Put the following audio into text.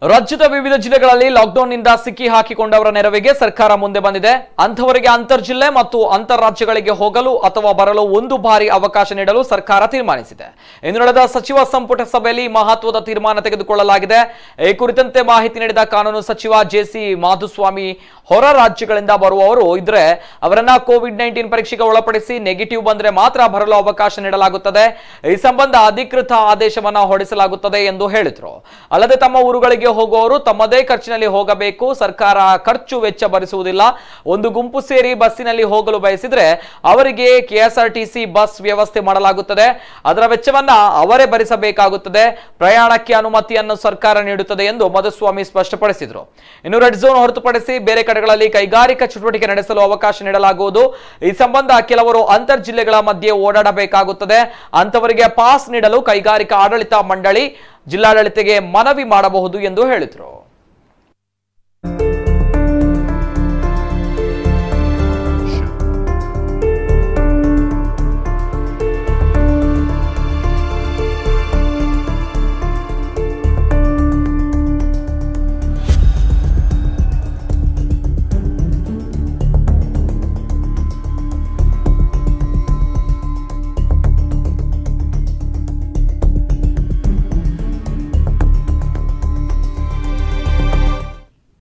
ರಾಜ್ಯದ ವಿವಿಧ ಜಿಲ್ಲೆಗಳಲ್ಲಿ ಲಾಕ್ಡೌನ್ನಿಂದ ಸಿಕ್ಕಿ ಹಾಕಿಕೊಂಡವರ ನೆರವಿಗೆ ಸರ್ಕಾರ ಮುಂದೆ ಬಂದಿದೆ ಅಂಥವರಿಗೆ ಅಂತರ್ ಜಿಲ್ಲೆ ಮತ್ತು ಅಂತರ್ ರಾಜ್ಯಗಳಿಗೆ ಹೋಗಲು ಅಥವಾ ಬರಲು ಒಂದು ಬಾರಿ ಅವಕಾಶ ನೀಡಲು ಸರ್ಕಾರ ತೀರ್ಮಾನಿಸಿದೆ ಇಂದು ನಡೆದ ಸಚಿವ ಸಂಪುಟ ಸಭೆಯಲ್ಲಿ ಮಹತ್ವದ ತೀರ್ಮಾನ ತೆಗೆದುಕೊಳ್ಳಲಾಗಿದೆ ಈ ಕುರಿತಂತೆ ಮಾಹಿತಿ ನೀಡಿದ ಕಾನೂನು ಸಚಿವ ಜೆಸಿ ಮಾಧುಸ್ವಾಮಿ ಹೊರ ರಾಜ್ಯಗಳಿಂದ ಬರುವವರು ಇದ್ರೆ ಅವರನ್ನ ಕೋವಿಡ್ ನೈನ್ಟೀನ್ ಪರೀಕ್ಷೆಗೆ ಒಳಪಡಿಸಿ ನೆಗೆಟಿವ್ ಬಂದ್ರೆ ಮಾತ್ರ ಬರಲು ಅವಕಾಶ ನೀಡಲಾಗುತ್ತದೆ ಈ ಸಂಬಂಧ ಅಧಿಕೃತ ಆದೇಶವನ್ನ ಹೊರಡಿಸಲಾಗುತ್ತದೆ ಎಂದು ಹೇಳಿದ್ರು ಅಲ್ಲದೆ ತಮ್ಮ ಊರುಗಳಿಗೆ ಹೋಗುವವರು ತಮ್ಮದೇ ಖರ್ಚಿನಲ್ಲಿ ಹೋಗಬೇಕು ಸರ್ಕಾರ ಖರ್ಚು ವೆಚ್ಚ ಭರಿಸುವುದಿಲ್ಲ ಒಂದು ಗುಂಪು ಸೇರಿ ಬಸ್ಸಿನಲ್ಲಿ ಹೋಗಲು ಬಯಸಿದ್ರೆ ಅವರಿಗೆ ಕೆಎಸ್ಆರ್ಟಿಸಿ ಬಸ್ ವ್ಯವಸ್ಥೆ ಮಾಡಲಾಗುತ್ತದೆ ಅದರ ವೆಚ್ಚವನ್ನ ಅವರೇ ಭರಿಸಬೇಕಾಗುತ್ತದೆ ಪ್ರಯಾಣಕ್ಕೆ ಅನುಮತಿಯನ್ನು ಸರ್ಕಾರ ನೀಡುತ್ತದೆ ಎಂದು ಮಧುಸ್ವಾಮಿ ಸ್ಪಷ್ಟಪಡಿಸಿದರು ಇನ್ನು ರೆಡ್ ಝೋನ್ ಹೊರತುಪಡಿಸಿ ಬೇರೆ ಕಡೆಗಳಲ್ಲಿ ಕೈಗಾರಿಕಾ ಚಟುವಟಿಕೆ ನಡೆಸಲು ಅವಕಾಶ ನೀಡಲಾಗುವುದು ಈ ಸಂಬಂಧ ಕೆಲವರು ಅಂತರ್ ಜಿಲ್ಲೆಗಳ ಮಧ್ಯೆ ಓಡಾಡಬೇಕಾಗುತ್ತದೆ ಅಂತವರಿಗೆ ಪಾಸ್ ನೀಡಲು ಕೈಗಾರಿಕಾ ಆಡಳಿತ ಮಂಡಳಿ ಜಿಲ್ಲಾಡಳಿತಗೆ ಮನವಿ ಮಾಡಬಹುದು ಎಂದು ಹೇಳಿದರು